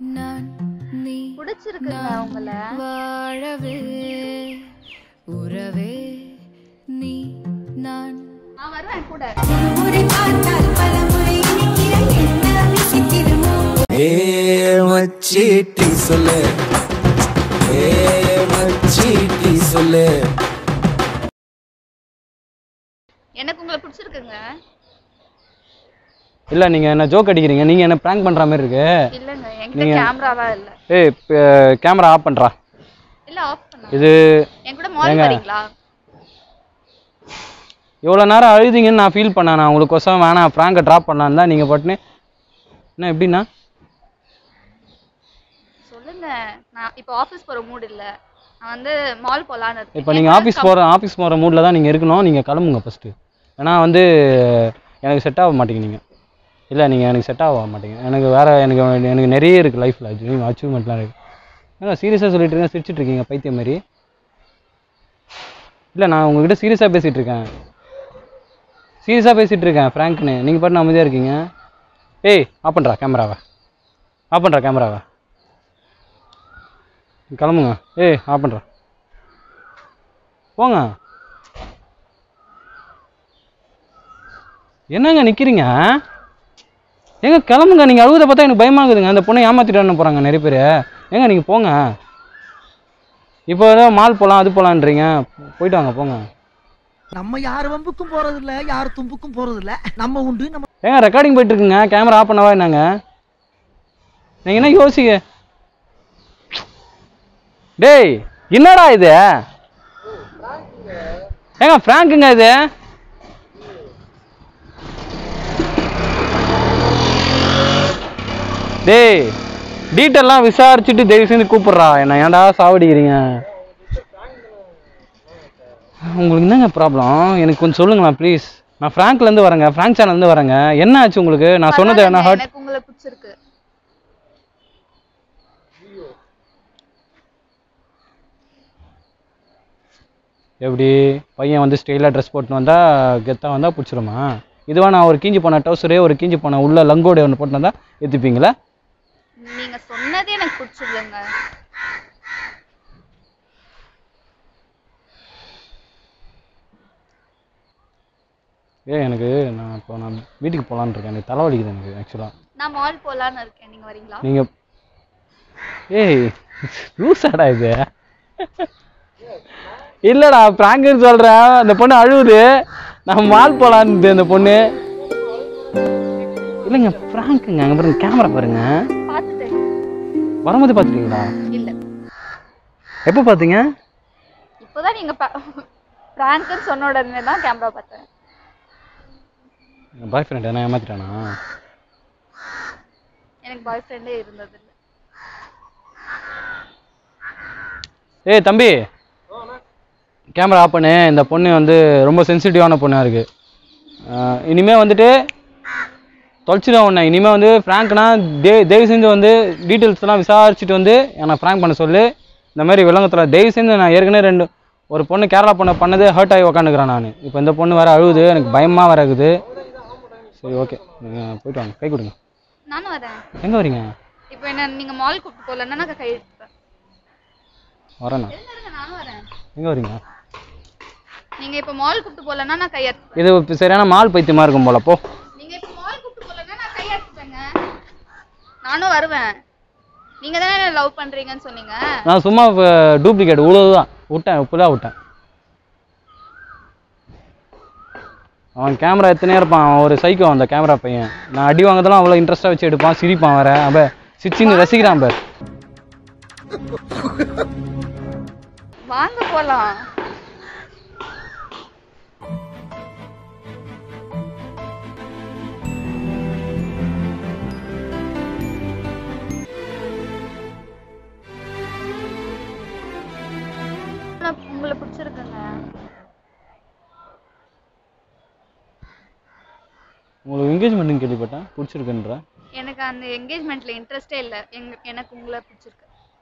நான் நீ பிடிச்சிருக்குங்க உங்களை வாழவே உறவே நீ நான் நான் வருவேன் கூட ஏ மச்சி டீ சொல்லு ஏ மச்சி டீ சொல்லு எனக்கு உங்களை பிடிச்சிருக்குங்க இல்லை நீங்கள் என்ன ஜோக் அடிக்கிறீங்க நீங்கள் என்ன ப்ராங்க் பண்ணுற மாதிரி இருக்கு இல்லைங்க என்கிட்ட நீங்க- கேமராலாம் இல்ல ஏய் கேமரா ஆஃப் பண்ணுறா இல்ல ஆஃப் பண்ண இது என் கூட மால் ஏங்க? வரீங்களா இவ்வளோ நேரம் அழுதிங்கன்னு நான் ஃபீல் பண்ணேன் நான் உங்களுக்கோசம் வேணாம் ப்ராங்கை ட்ராப் பண்ணலான்னு தான் நீங்கள் பட்டுன்னு என்ன எப்படின்னா சொல்லுங்க நான் இப்போ ஆபீஸ் போற மூட் இல்ல நான் வந்து மால் போலான்னு இருக்கேன் இப்போ நீங்கள் ஆஃபீஸ் போகிற ஆஃபீஸ் போகிற மூடில் தான் நீங்கள் இருக்கணும் நீங்கள் கிளம்புங்க ஃபஸ்ட்டு ஏன்னா வந்து எனக்கு செட் ஆக மாட்டீங்க நீங்கள் இல்லை நீங்கள் எனக்கு செட் ஆக மாட்டீங்க எனக்கு வேறு எனக்கு எனக்கு நிறைய இருக்குது லைஃப்பில் ட்ரீம் அச்சீவ்மெண்ட்லாம் இருக்குது ஏன்னா சீரியஸாக சொல்லிட்டு இருக்கேன் சிரிச்சிட்டு இருக்கீங்க பைத்தியம் மாதிரி இல்லை நான் உங்ககிட்ட சீரியஸாக பேசிகிட்டு இருக்கேன் சீரியஸாக பேசிகிட்டு இருக்கேன் ஃப்ராங்க்னு நீங்கள் பாட்டு அமைதியாக இருக்கீங்க ஏய் ஆஃப் பண்ணுறா கேமராவை ஆஃப் பண்ணுறா கேமராவை கிளம்புங்க ஏய் ஆஃப் பண்ணுறா போங்க என்னங்க நிக்கிறீங்க ஏங்க கிளம்புங்க நீங்க அழுவதை பார்த்தா எனக்கு பயமாகுதுங்க அந்த பொண்ணை ஏமாத்திட்டு போறாங்க நிறைய பேர் ஏங்க நீங்க போங்க இப்போ ஏதோ மால் போலாம் அது போலான்றீங்க போயிட்டு வாங்க போங்க நம்ம யார் வம்புக்கும் போறது இல்ல யார் தும்புக்கும் போறது இல்ல நம்ம உண்டு நம்ம ஏங்க ரெக்கார்டிங் போயிட்டு இருக்குங்க கேமரா ஆஃப் பண்ணவா என்னங்க நீங்க என்ன யோசிக்க டேய் என்னடா இது ஏங்க ஃப்ராங்க்குங்க இது டேய் டீட்டெயிலாம் விசாரிச்சுட்டு தயவு செஞ்சு கூப்பிட்றா என்ன ஏன்டா சாவடிக்கிறீங்க உங்களுக்கு என்னங்க ப்ராப்ளம் எனக்கு கொஞ்சம் சொல்லுங்களேன் ப்ளீஸ் நான் ஃப்ராங்க்லேருந்து வரேங்க ஃப்ராங்க் சேனல்லேருந்து வரேங்க என்ன ஆச்சு உங்களுக்கு நான் சொன்னது என்ன பரவாயில்லைங்க, ஹர்ட் எனக்கு உங்களை பிடிச்சிருக்கு எப்படி பையன் வந்து ஸ்டைலாக ட்ரெஸ் போட்டுன்னு வந்தால் கெத்தாக வந்தால் பிடிச்சிருமா இதுவா நான் ஒரு கீஞ்சி போன டவுசரே ஒரு கீஞ்சி போன உள்ள லங்கோடு ஒன்று போட்டு வந்தால் ஏற்றுப்பீங்களா நீங்க சொன்னதே எனக்கு பிடிச்சிருக்குங்க ஏ எனக்கு நான் இப்போ நான் வீட்டுக்கு போகலான்னு இருக்கேன் எனக்கு தலைவலிக்குது எனக்கு ஆக்சுவலாக நான் மால் போலான்னு இருக்கேன் நீங்க வரீங்களா நீங்கள் ஏய் லூசாடா இது இல்லைடா ப்ராங்குன்னு சொல்கிறேன் அந்த பொண்ணு அழுவுது நான் மால் போகலான்னு அந்த பொண்ணு இல்லைங்க ப்ராங்க்குங்க அங்கே பாருங்க கேமரா பாருங்க பார்த்துட்டேன் வரும்போது பார்த்துட்டீங்களா இல்ல எப்போ பார்த்தீங்க இப்போதான் நீங்க பிராங்க்னு சொன்ன உடனே தான் கேமரா பார்த்தேன் பாய் ஃப்ரெண்ட் என்ன ஏமாத்திட்டானா எனக்கு பாய் ஃப்ரெண்டே இருந்தது இல்ல ஏய் தம்பி கேமரா ஆஃப் பண்ணு இந்த பொண்ணு வந்து ரொம்ப சென்சிட்டிவான பொண்ணாக இருக்குது இனிமேல் வந்துட்டு தொலைச்சிடும் உன்னை இனிமேல் வந்து ஃப்ராங்க்னா தே தயவு செஞ்சு வந்து டீட்டெயில்ஸ்லாம் விசாரிச்சுட்டு வந்து என்னை ஃப்ராங்க் பண்ண சொல்லு இந்த மாதிரி விலங்கத்தில் தயவு செஞ்சு நான் ஏற்கனவே ரெண்டு ஒரு பொண்ணு கேரளா பொண்ணை பண்ணது ஹர்ட் ஆகி உக்காந்துக்கிறேன் நான் இப்போ இந்த பொண்ணு வேறு அழுகுது எனக்கு பயமாக வேறு இருக்குது சரி ஓகே நீங்கள் போயிட்டு வாங்க கை கொடுங்க நானும் வரேன் எங்கே வரீங்க இப்போ என்ன நீங்க மால் கூப்பிட்டு போகலன்னா நான் கை எடுத்துப்பேன் வரேண்ணா இருங்க, இருங்க, நானும் வரேன் எங்கே வரீங்க நீங்க இப்போ மால் கூப்பிட்டு போகலன்னா நான் கை எடுத்துப்பேன் இது இப்ப சரியான மால் பைத்தியமாக இருக்கும் போல போ நீங்க இப்போ மால் கூப்பிட்டு போகலன்னா நான் கை எடுத்துப்பேங்க நானும் வருவேன் நீங்க தானே என்ன லவ் பண்றீங்கன்னு சொன்னீங்க நான் சும்மா டூப்ளிகேட் இவ்வளவுதான் விட்டேன் இப்போதான் விட்டேன் அவன் கேமரா எத்தனையா இருப்பான் அவன் ஒரு சைக்கோ அந்த கேமரா பையன் நான் அடி வாங்கதெல்லாம் அவ்வளோ இன்ட்ரெஸ்ட்டாக வச்சு எடுப்பான் சிரிப்பான் வேற அவன் சிரிச்சின்னு ரசிக்கிறான் பார் வாங்க போலாம் நான் உங்களை பிடிச்சிருக்குங்க உங்களுக்கு என்கேஜ்மெண்ட்னு கேள்விப்பட்டேன் பிடிச்சிருக்குன்ற எனக்கு அந்த என்கேஜ்மெண்ட்ல இன்ட்ரெஸ்டே இல்லை எங்க எனக்கு உங்களை பிடிச்சிருக்கு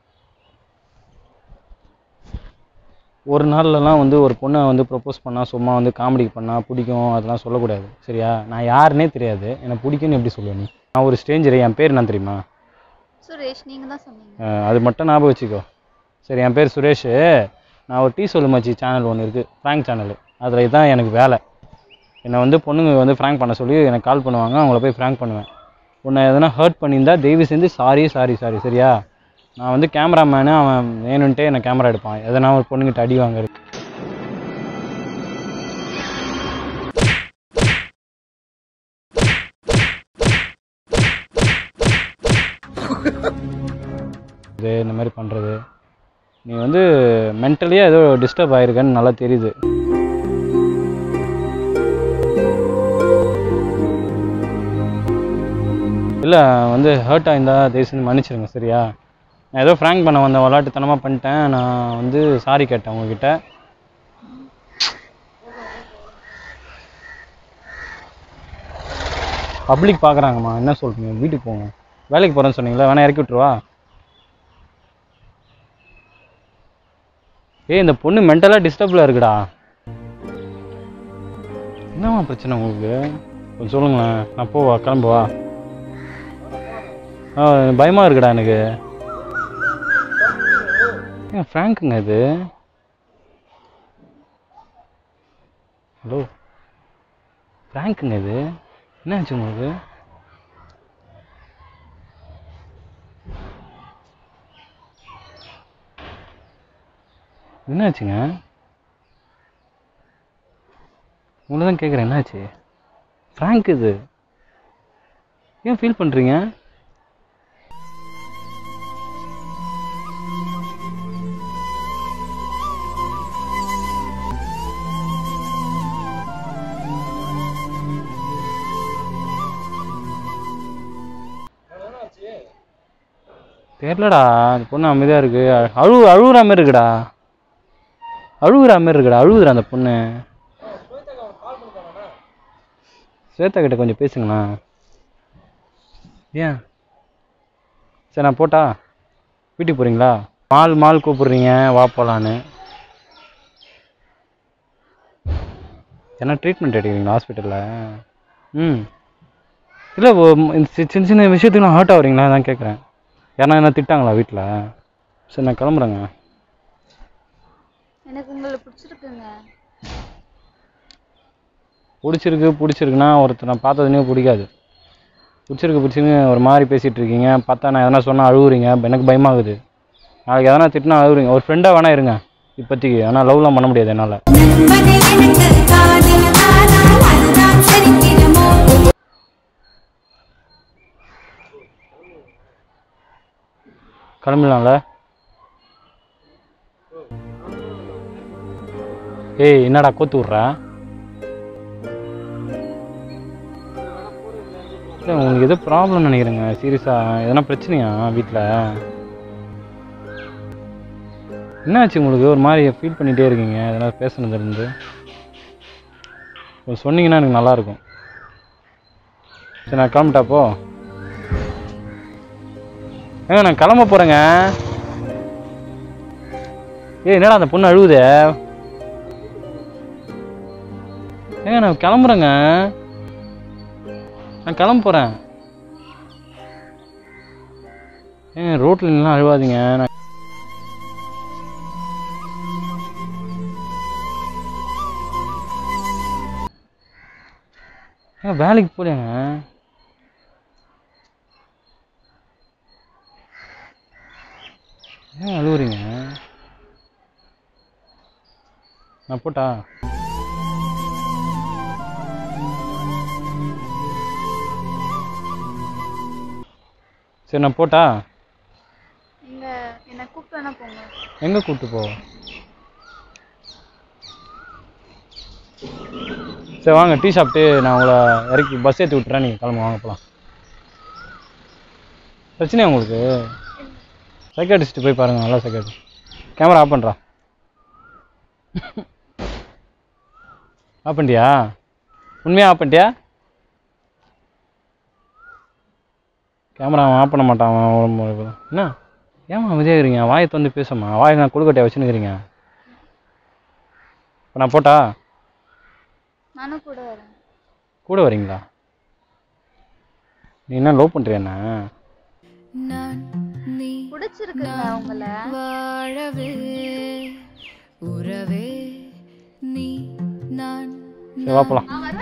ஒரு நாள்லலாம் வந்து ஒரு பொண்ணை வந்து ப்ரப்போஸ் பண்ணால் சும்மா வந்து காமெடிக்கு பண்ணால் பிடிக்கும் அதெல்லாம் சொல்லக்கூடாது சரியா நான் யாருன்னே தெரியாது எனக்கு பிடிக்கும்னு எப்படி சொல்லுவேன் நீ நான் ஒரு ஸ்ட்ரேஞ்சர் என் பேர் என்ன தெரியுமா சுரேஷ் நீங்க தான் சொன்னீங்க அஹ் அது மட்டும் ஞாபகம் வச்சுக்கோ சரி என் பேர் சுரேஷ் நான் ஒரு டீ சொல்லு மச்சி சேனல் ஒன்று இருக்குது ஃப்ராங்க் சேனல் அதில் இதுதான் எனக்கு வேலை என்னை வந்து பொண்ணுங்க வந்து ஃப்ராங்க் பண்ண சொல்லி எனக்கு கால் பண்ணுவாங்க அவங்கள போய் ஃப்ராங்க் பண்ணுவேன் உன்னை எதனா ஹர்ட் பண்ணியிருந்தா தயவு செஞ்சு சாரி சாரி சாரி சரியா நான் வந்து கேமராமேனு அவன் வேணுன்ட்டே என்னை கேமரா எடுப்பான் எதனா ஒரு பொண்ணுங்கிட்ட அடி வாங்குறது இது இந்த மாதிரி பண்ணுறது நீ வந்து மென்டலியாக ஏதோ டிஸ்டர்ப் ஆயிருக்கன்னு நல்லா தெரியுது இல்லை வந்து ஹர்ட் ஆயிருந்தா தயவு செஞ்சு மன்னிச்சிருங்க சரியா நான் ஏதோ ஃப்ராங்க் பண்ண வந்தேன் விளாட்டுத்தனமாக பண்ணிட்டேன் நான் வந்து சாரி கேட்டேன் உங்ககிட்ட பப்ளிக் பார்க்குறாங்கம்மா என்ன சொல்கிறீங்க வீட்டுக்கு போங்க வேலைக்கு போகிறேன்னு சொன்னீங்களா வேணா இறக்கி விட்ருவா ஏய் இந்த பொண்ணு மென்டலாக டிஸ்டர்பில் இருக்குடா என்னம்மா பிரச்சனை உங்களுக்கு கொஞ்சம் சொல்லுங்களேன் நான் போவா கிளம்புவா ஆ பயமாக இருக்குடா எனக்கு ஏன் ஃப்ராங்க்குங்க இது ஹலோ ஃப்ராங்க்குங்க இது என்ன ஆச்சு உங்களுக்கு என்னாச்சுங்க உங்களை தான் கேட்குறேன் என்னாச்சு ஃப்ராங்க் இது ஏன் ஃபீல் பண்ணுறீங்க தெரியலடா அந்த பொண்ணு அமைதியாக இருக்கு அழு அழுகுற மாதிரி இருக்குடா அழுகுற மாதிரி இருக்குடா அழுகுதுடா அந்த பொண்ணு ஸ்வேதா கிட்ட கொஞ்சம் பேசுங்களா ஏன் சரி நான் போட்டா வீட்டுக்கு போகிறீங்களா மால் மால் கூப்பிடுறீங்க வா போகலான்னு என்ன ட்ரீட்மெண்ட் எடுக்கிறீங்களா ஹாஸ்பிட்டலில் ம் இல்லை சின்ன சின்ன விஷயத்துக்குலாம் ஹர்ட் ஆகுறீங்களா அதான் கேட்குறேன் யாரா என்ன திட்டாங்களா வீட்டில் சரி நான் கிளம்புறேங்க எனக்கு உங்களை பிடிச்சிருக்குங்க பிடிச்சிருக்கு பிடிச்சிருக்குன்னா ஒருத்தர் நான் பார்த்ததுனே பிடிக்காது பிடிச்சிருக்கு பிடிச்சிருக்கு ஒரு மாதிரி பேசிகிட்டு இருக்கீங்க பார்த்தா நான் எதனா சொன்னால் அழுவுறீங்க எனக்கு பயமாகுது நாளைக்கு எதனா திட்டினா அழுவுறீங்க ஒரு ஃப்ரெண்டாக வேணா இருங்க இப்போதைக்கு ஆனால் லவ்லாம் பண்ண முடியாது என்னால் நண்பனே எனக்கு காதல் ஆனால் அதுதான் சரித்திரமோ கிளம்பிடலாம்ல ஏய் என்னடா கோத்து விட்ற இல்லை உங்களுக்கு எதோ ப்ராப்ளம் நினைக்கிறேங்க சீரியஸாக எதனா பிரச்சனையா வீட்டில் என்னாச்சு உங்களுக்கு ஒரு மாதிரி ஃபீல் பண்ணிகிட்டே இருக்கீங்க எதனா பேசுனதுலேருந்து கொஞ்சம் சொன்னீங்கன்னா எனக்கு நல்லாயிருக்கும் சரி நான் கிளம்பிட்டா அப்போ ஏங்க நான் கிளம்ப போகிறேங்க ஏய் என்னடா அந்த பொண்ணு அழுவுதே ஏங்க நான் கிளம்புறேங்க நான் கிளம்ப போகிறேன் ஏங்க ரோட்டில் நின்னா அழுவாதீங்க நான் ஏங்க வேலைக்கு போலேங்க ஏன் அழுவுறீங்க நான் போட்டா சரி நான் போட்டா நீங்க என்ன கூப்பிட்டு வேணா போங்க எங்கே கூப்பிட்டு போ சரி வாங்க டீ சாப்பிட்டு நான் உங்களை இறக்கி பஸ் ஏற்றி விட்டுறேன் நீங்கள் கிளம்ப வாங்க போகலாம் பிரச்சனையா உங்களுக்கு சைக்காட்டிஸ்ட் போய் பாருங்க நல்லா சைக்காட்டிஸ்ட் கேமரா ஆஃப் பண்ணுறா ஆஃப் பண்ணிட்டியா உண்மையாக ஆஃப் பண்ணிட்டியா கேமரா அவன் ஆஃப் பண்ண மாட்டான் அவன் உடம்பு முடியாது. என்ன ஏமா அமைதியாக இருக்கிறீங்க வாயை திறந்து பேசுமா வாயை நான் கொழுக்கட்டையை வச்சுன்னுக்கிறீங்க இப்போ நான் போட்டா நானும் கூட வரேன் கூட வரீங்களா நீ என்ன லவ் பண்ணுறியா என்ன நான் பிடிச்சிருக்குங்க நான் உங்களை வாழவே உறவே நீ நான் சரி வா போலாம் நான் வருவேன்